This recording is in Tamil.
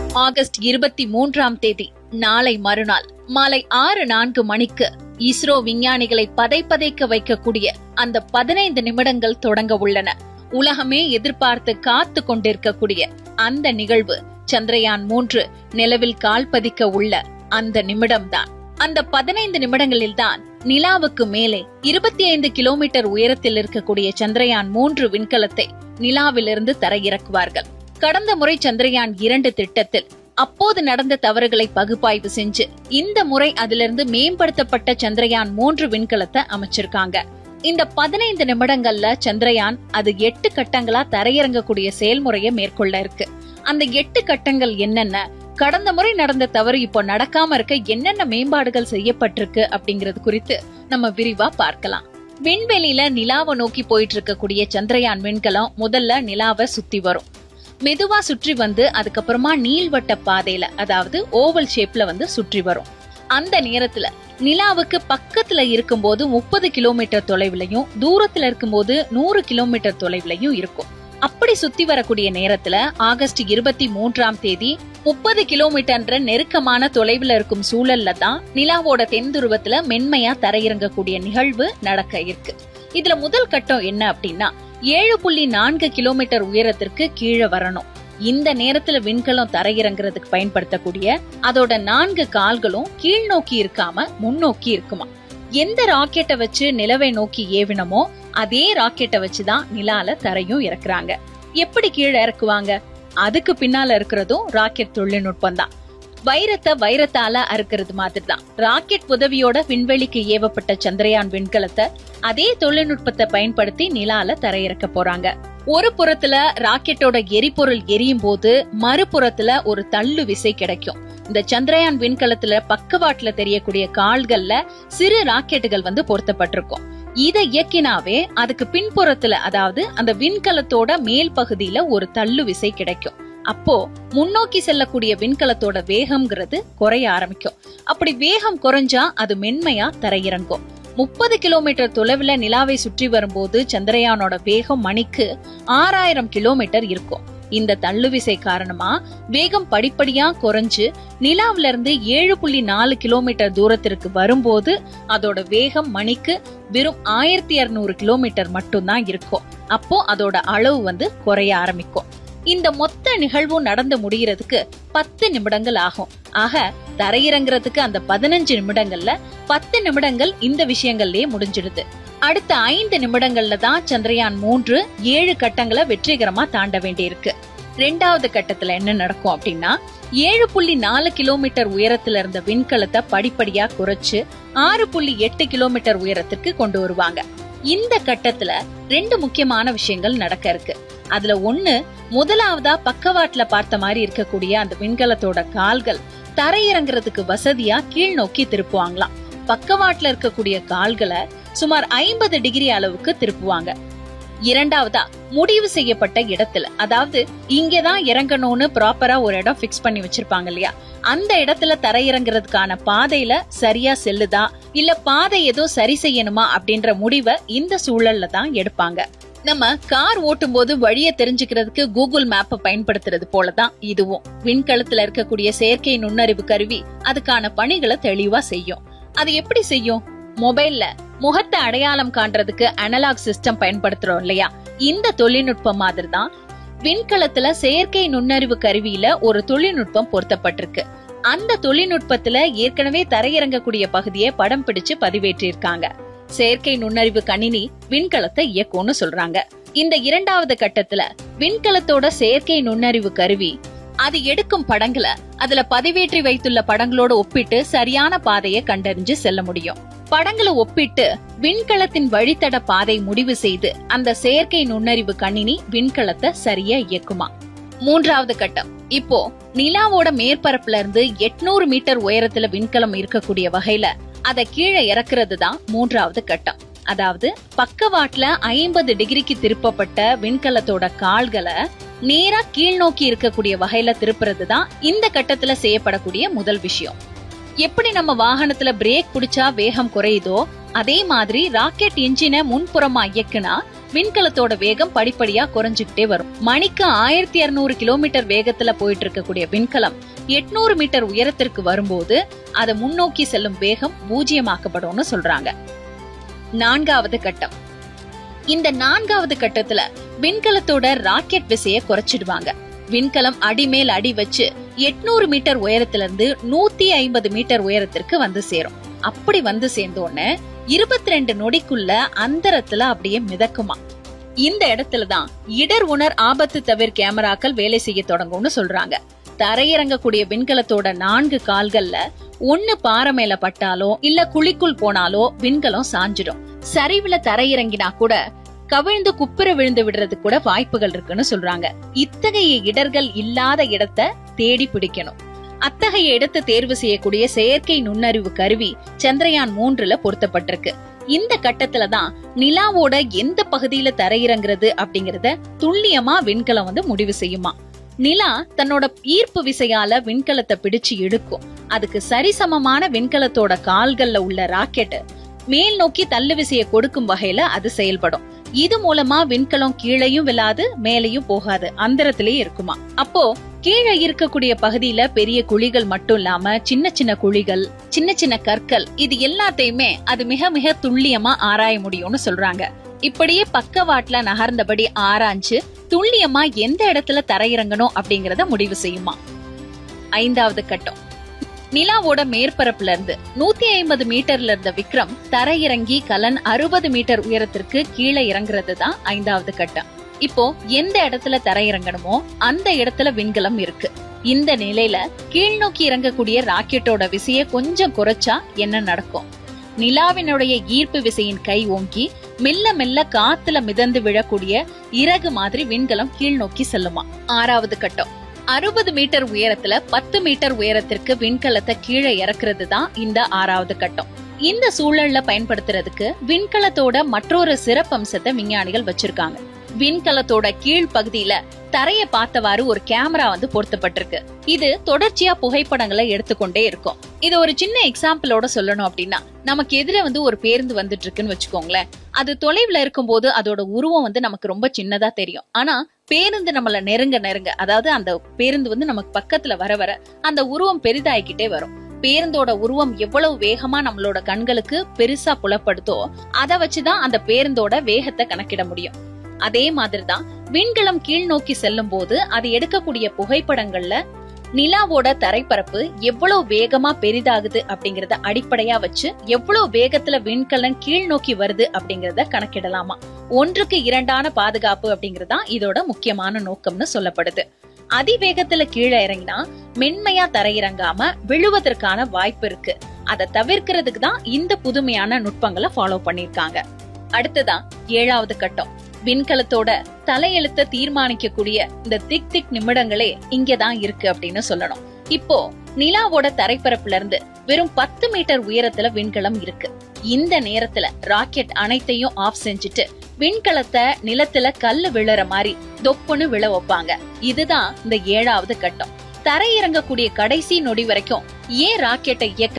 ஆகஸ்ட் இருபத்தி மூன்றாம் தேதி நாளை மறுநாள் மாலை ஆறு நான்கு மணிக்கு இஸ்ரோ விஞ்ஞானிகளை பதைப்பதைக்க வைக்கக்கூடிய அந்த பதினைந்து நிமிடங்கள் தொடங்க உள்ளன உலகமே எதிர்பார்த்து காத்து கொண்டிருக்கக்கூடிய அந்த நிகழ்வு சந்திரயான் மூன்று நிலவில் கால் பதிக்க உள்ள அந்த நிமிடம்தான் அந்த பதினைந்து நிமிடங்களில் தான் நிலாவுக்கு மேலே இருபத்தி ஐந்து கிலோமீட்டர் உயரத்தில் இருக்கக்கூடிய சந்திரயான் மூன்று விண்கலத்தை நிலாவிலிருந்து தரையிறக்குவார்கள் கடந்த முறை சந்திரயான் இரண்டு திட்டத்தில் அப்போது நடந்த தவறுகளை பகுப்பாய்வு செஞ்சு இந்த முறை அதிலிருந்து மேம்படுத்தப்பட்ட சந்திரயான் மூன்று விண்கலத்தை அமைச்சிருக்காங்க இந்த பதினைந்து நிமிடங்கள்ல சந்திரயான் அது எட்டு கட்டங்களா தரையிறங்கக்கூடிய செயல்முறையை மேற்கொள்ள இருக்கு அந்த எட்டு கட்டங்கள் என்னென்ன கடந்த முறை நடந்த தவறு இப்போ நடக்காம இருக்க என்னென்ன மேம்பாடுகள் செய்யப்பட்டிருக்கு அப்படிங்கறது குறித்து நம்ம விரிவா பார்க்கலாம் விண்வெளியில நிலாவை நோக்கி போயிட்டு இருக்கக்கூடிய சந்திரயான் விண்கலம் முதல்ல நிலாவை சுத்தி வரும் மெதுவா சுற்றி வந்து அதுக்கப்புறமா நீள்வட்ட பாதையில அதாவது ஓவல் ஷேப்ல வந்து சுற்றி வரும் அந்த நேரத்துல நிலாவுக்கு பக்கத்துல இருக்கும்போது முப்பது கிலோமீட்டர் தொலைவிலையும் தூரத்துல இருக்கும்போது நூறு கிலோமீட்டர் தொலைவிலையும் இருக்கும் அப்படி சுத்தி வரக்கூடிய நேரத்துல ஆகஸ்ட் இருபத்தி மூன்றாம் தேதி முப்பது கிலோமீட்டர்ன்ற நெருக்கமான தொலைவுல இருக்கும் சூழல்ல தான் நிலாவோட தென் துருவத்துல மென்மையா தரையிறங்கக்கூடிய நிகழ்வு நடக்க இருக்கு இதுல முதல் கட்டம் என்ன அப்படின்னா ஏழு புள்ளி நான்கு கிலோமீட்டர் உயரத்திற்கு கீழே வரணும் இந்த நேரத்துல விண்கலம் தரையிறங்குறதுக்கு பயன்படுத்தக்கூடிய அதோட நான்கு கால்களும் கீழ் நோக்கி இருக்காம முன்னோக்கி இருக்குமா எந்த ராக்கெட்டை வச்சு நிலவை நோக்கி ஏவினமோ அதே ராக்கெட்டை வச்சுதான் நிலால தரையும் இறக்குறாங்க எப்படி கீழே இறக்குவாங்க அதுக்கு பின்னால இருக்கிறதும் ராக்கெட் தொழில்நுட்பம் தான் வைரத்தை வைரத்தால அறுக்கிறது மாதிரி தான் ராக்கெட் உதவியோட விண்வெளிக்கு ஏவப்பட்ட சந்திரயான் விண்கலத்தை அதே தொழில்நுட்பத்தை பயன்படுத்தி நிலால தரையிறக்க போறாங்க ஒரு புறத்துல ராக்கெட்டோட எரிபொருள் எரியும் போது மறுபுறத்துல ஒரு தள்ளு விசை கிடைக்கும் இந்த சந்திரயான் விண்கலத்துல பக்கவாட்டுல தெரியக்கூடிய கால்கள்ல சிறு ராக்கெட்டுகள் வந்து பொருத்தப்பட்டிருக்கும் இதை இயக்கினாவே அதுக்கு பின்புறத்துல அதாவது அந்த விண்கலத்தோட மேல் பகுதியில ஒரு தள்ளு விசை கிடைக்கும் அப்போ முன்னோக்கி செல்லக்கூடிய விண்கலத்தோட வேகம்ங்கிறது குறைய ஆரம்பிக்கும் அப்படி வேகம் குறைஞ்சா அது மென்மையா தரையிறங்கும் முப்பது கிலோமீட்டர் தொலைவுல நிலாவை சுற்றி வரும்போது சந்திரயானோட வேகம் மணிக்கு ஆறாயிரம் கிலோமீட்டர் இருக்கும் இந்த தள்ளுவிசை காரணமா வேகம் படிப்படியா குறைஞ்சு நிலாவில இருந்து ஏழு புள்ளி நாலு கிலோமீட்டர் தூரத்திற்கு வரும்போது அதோட வேகம் மணிக்கு வெறும் ஆயிரத்தி இருநூறு கிலோமீட்டர் மட்டும்தான் இருக்கும் அப்போ அதோட அளவு வந்து குறைய ஆரம்பிக்கும் இந்த மொத்த நிகழ்வும் நடந்து முடியறதுக்கு பத்து நிமிடங்கள் ஆகும் ஆக தரையிறங்குறதுக்கு அந்த பதினஞ்சு நிமிடங்கள்ல பத்து நிமிடங்கள் இந்த விஷயங்கள்லயே முடிஞ்சிடுது அடுத்த ஐந்து நிமிடங்கள்ல தான் சந்திரயான் மூன்று ஏழு கட்டங்களை வெற்றிகரமா தாண்ட வேண்டியிருக்கு ரெண்டாவது கட்டத்துல என்ன நடக்கும் அப்படின்னா ஏழு புள்ளி நாலு கிலோமீட்டர் உயரத்துல இருந்த விண்கலத்தை படிப்படியா குறைச்சு ஆறு புள்ளி எட்டு கிலோமீட்டர் உயரத்துக்கு கொண்டு வருவாங்க இந்த கட்டத்துல ரெண்டு முக்கியமான விஷயங்கள் நடக்க இருக்கு அதுல ஒண்ணு முதலாவதா பக்கவாட்டுல பார்த்த மாதிரி இருக்கக்கூடிய அந்த விண்கலத்தோட கால்கள் தரையிறங்குறதுக்கு வசதியா கீழ் நோக்கி திருப்புவாங்களாம் பக்கவாட்டுல இருக்கக்கூடிய கால்களை சுமார் ஐம்பது டிகிரி அளவுக்கு திருப்புவாங்க இரண்டாவதா முடிவு செய்யப்பட்ட இடத்துல அதாவது இங்கதான் இறங்கணும்னு ப்ராப்பரா ஒரு இடம் பிக்ஸ் பண்ணி வச்சிருப்பாங்க இல்லையா அந்த இடத்துல தரையிறங்குறதுக்கான பாதையில சரியா செல்லுதா இல்ல பாதை ஏதோ சரி செய்யணுமா அப்படின்ற முடிவை இந்த சூழல்ல தான் எடுப்பாங்க நம்ம கார் ஓட்டும் போது வழிய தெரிஞ்சுக்கிறதுக்கு கூகுள் மேப்பை பயன்படுத்துறது போலதான் இதுவும் விண்கலத்துல இருக்கக்கூடிய செயற்கை நுண்ணறிவு கருவி அதுக்கான பணிகளை தெளிவா செய்யும் அது எப்படி செய்யும் மொபைல்ல முகத்தை அடையாளம் காண்றதுக்கு அனலாக் சிஸ்டம் பயன்படுத்துறோம் இல்லையா இந்த தொழில்நுட்பம் மாதிரி தான் விண்கலத்துல செயற்கை நுண்ணறிவு கருவியில ஒரு தொழில்நுட்பம் பொருத்தப்பட்டிருக்கு அந்த தொழில்நுட்பத்துல ஏற்கனவே தரையிறங்கக்கூடிய பகுதியை படம் பிடிச்சு பதிவேற்றிருக்காங்க செயற்கை நுண்ணறிவு கணினி விண்கலத்தை இயக்கும்னு சொல்றாங்க இந்த இரண்டாவது கட்டத்துல விண்கலத்தோட செயற்கை நுண்ணறிவு கருவி அது எடுக்கும் படங்களை அதுல பதிவேற்றி வைத்துள்ள படங்களோட ஒப்பிட்டு சரியான பாதையை கண்டறிஞ்சு செல்ல முடியும் படங்களை ஒப்பிட்டு விண்கலத்தின் வழித்தட பாதை முடிவு செய்து அந்த செயற்கை நுண்ணறிவு கணினி விண்கலத்தை சரியா இயக்குமா மூன்றாவது கட்டம் இப்போ நிலாவோட மேற்பரப்புல இருந்து எட்நூறு மீட்டர் உயரத்துல விண்கலம் இருக்கக்கூடிய வகையில அத கீழே இறக்குறது தான் மூன்றாவது கட்டம் அதாவது பக்கவாட்டுல ஐம்பது டிகிரிக்கு திருப்பப்பட்ட விண்கலத்தோட கால்களை நேரா கீழ் நோக்கி இருக்கக்கூடிய வகையில திருப்புறது தான் இந்த கட்டத்துல செய்யப்படக்கூடிய முதல் விஷயம் எப்படி நம்ம வாகனத்துல பிரேக் பிடிச்சா வேகம் குறையுதோ அதே மாதிரி ராக்கெட் என்ஜினை முன்புறமா இயக்குனா விண்கலத்தோட வேகம் படிப்படியா குறைஞ்சுக்கிட்டே வரும் மணிக்கு ஆயிரத்தி இருநூறு கிலோமீட்டர் வேகத்துல போயிட்டு இருக்கக்கூடிய விண்கலம் எட்நூறு மீட்டர் உயரத்திற்கு வரும்போது அதை முன்னோக்கி செல்லும் வேகம் பூஜ்ஜியமாக்கப்படும்னு சொல்றாங்க நான்காவது கட்டம் இந்த நான்காவது கட்டத்துல விண்கலத்தோட ராக்கெட் விசைய குறைச்சிடுவாங்க விண்கலம் அடிமேல் அடி வச்சு எட்நூறு மீட்டர் உயரத்துல இருந்து நூத்தி ஐம்பது மீட்டர் உயரத்திற்கு வந்து சேரும் அப்படி வந்து சேர்ந்தோடனே இருபத்தி ரெண்டு நொடிக்குள்ள அந்தரத்துல அப்படியே மிதக்குமா இந்த இடத்துலதான் இடர் உணர் ஆபத்து தவிர கேமராக்கள் வேலை செய்ய தொடங்கும்னு சொல்றாங்க தரையிறங்கக்கூடிய விண்கலத்தோட நான்கு கால்கள்ல ஒண்ணு பாறை மேல பட்டாலோ இல்ல குழிக்குள் போனாலோ விண்கலம் சாஞ்சிடும் சரிவுல தரையிறங்கினா கூட கவிழ்ந்து குப்புற விழுந்து விடுறது கூட வாய்ப்புகள் இருக்குன்னு சொல்றாங்க இத்தகைய இடர்கள் இல்லாத இடத்த தேடி பிடிக்கணும் அத்தகைய இடத்தை தேர்வு செய்யக்கூடிய செயற்கை நுண்ணறிவு கருவி சந்திரயான் மூன்றுல பொருத்தப்பட்டிருக்கு இந்த கட்டத்துல தான் நிலாவோட எந்த பகுதியில தரையிறங்குறது அப்படிங்கறத துல்லியமா விண்கலம் வந்து முடிவு செய்யுமா நிலா தன்னோட ஈர்ப்பு விசையால விண்கலத்தை பிடிச்சு இழுக்கும் அதுக்கு சரிசமமான விண்கலத்தோட கால்கள்ல உள்ள ராக்கெட் மேல் நோக்கி தள்ளு விசையை கொடுக்கும் வகையில அது செயல்படும் இது மூலமா விண்கலம் கீழையும் விழாது மேலையும் போகாது அந்தரத்திலேயே இருக்குமா அப்போ கீழே இருக்கக்கூடிய பகுதியில பெரிய குழிகள் மட்டும் இல்லாம சின்ன சின்ன குழிகள் சின்ன சின்ன கற்கள் இது எல்லாத்தையுமே அது மிக மிக துல்லியமா ஆராய முடியும்னு சொல்றாங்க இப்படியே பக்கவாட்டுல நகர்ந்தபடி ஆராய்ஞ்சு துல்லியமா எந்த இடத்துல தரையிறங்கணும் அப்படிங்கறத முடிவு செய்யுமா ஐந்தாவது கட்டம் நிலாவோட மேற்பரப்புல இருந்து நூத்தி ஐம்பது மீட்டர்ல இருந்த விக்ரம் தரையிறங்கி கலன் அறுபது மீட்டர் உயரத்திற்கு கீழே இறங்குறது தான் ஐந்தாவது கட்டம் இப்போ எந்த இடத்துல தரையிறங்கணுமோ அந்த இடத்துல விண்கலம் இருக்கு இந்த நிலையில கீழ்நோக்கி இறங்கக்கூடிய ராக்கெட்டோட விசைய கொஞ்சம் குறைச்சா என்ன நடக்கும் நிலாவினுடைய ஈர்ப்பு விசையின் கை ஓங்கி மெல்ல மெல்ல காத்துல மிதந்து விழக்கூடிய இறகு மாதிரி விண்கலம் கீழ் நோக்கி செல்லுமா ஆறாவது கட்டம் அறுபது மீட்டர் உயரத்துல பத்து மீட்டர் உயரத்திற்கு விண்கலத்தை கீழே இறக்குறது தான் இந்த ஆறாவது கட்டம் இந்த சூழல்ல பயன்படுத்துறதுக்கு விண்கலத்தோட மற்றொரு சிறப்பம்சத்தை விஞ்ஞானிகள் வச்சிருக்காங்க விண்கலத்தோட கீழ் பகுதியில தரைய பார்த்தவாறு ஒரு கேமரா வந்து பொருத்தப்பட்டிருக்கு இது தொடர்ச்சியா புகைப்படங்களை எடுத்துக்கொண்டே இருக்கும் இது ஒரு சின்ன எக்ஸாம்பிளோட சொல்லணும் அப்படின்னா நமக்கு எதிர வந்து ஒரு பேருந்து வந்துட்டு இருக்குன்னு வச்சுக்கோங்களேன் அது தொலைவுல இருக்கும்போது அதோட உருவம் வந்து நமக்கு ரொம்ப சின்னதா தெரியும் ஆனா பேருந்து நம்மள நெருங்க நெருங்க அதாவது அந்த பேருந்து வந்து நமக்கு பக்கத்துல வர வர அந்த உருவம் பெரிதாயிக்கிட்டே வரும் பேருந்தோட உருவம் எவ்வளவு வேகமா நம்மளோட கண்களுக்கு பெருசா புலப்படுதோ அதை வச்சுதான் அந்த பேருந்தோட வேகத்தை கணக்கிட முடியும் அதே மாதிரிதான் விண்கலம் கீழ் நோக்கி செல்லும் போது அது எடுக்கக்கூடிய புகைப்படங்கள்ல நிலாவோட தரைப்பரப்பு எவ்வளவு வேகமா பெரிதாகுது அப்படிங்கறத அடிப்படையா வச்சு எவ்வளவு வேகத்துல விண்கலம் கீழ் நோக்கி வருது அப்படிங்கறத கணக்கிடலாமா ஒன்றுக்கு இரண்டான பாதுகாப்பு அப்படிங்கறதா இதோட முக்கியமான நோக்கம்னு சொல்லப்படுது அதிவேகத்துல கீழே இறங்கினா மென்மையா தரையிறங்காம விழுவதற்கான வாய்ப்பு இருக்கு அதை தவிர்க்கிறதுக்கு தான் இந்த புதுமையான நுட்பங்களை ஃபாலோ பண்ணிருக்காங்க அடுத்ததான் ஏழாவது கட்டம் விண்கலத்தோட தலையெழுத்த தீர்மானிக்கக்கூடிய இந்த திக் திக் நிமிடங்களே இங்கதான் இருக்கு அப்படின்னு சொல்லணும் இப்போ நிலாவோட தரைப்பரப்புல இருந்து வெறும் பத்து மீட்டர் உயரத்துல விண்கலம் இருக்கு இந்த நேரத்துல ராக்கெட் அனைத்தையும் ஆஃப் செஞ்சுட்டு விண்கலத்தை நிலத்துல கல்லு விழற மாதிரி தொப்புன்னு விழ வைப்பாங்க இதுதான் இந்த ஏழாவது கட்டம் தரையிறங்கக்கூடிய கடைசி நொடி வரைக்கும் ஏன் ராக்கெட்டை இயக்க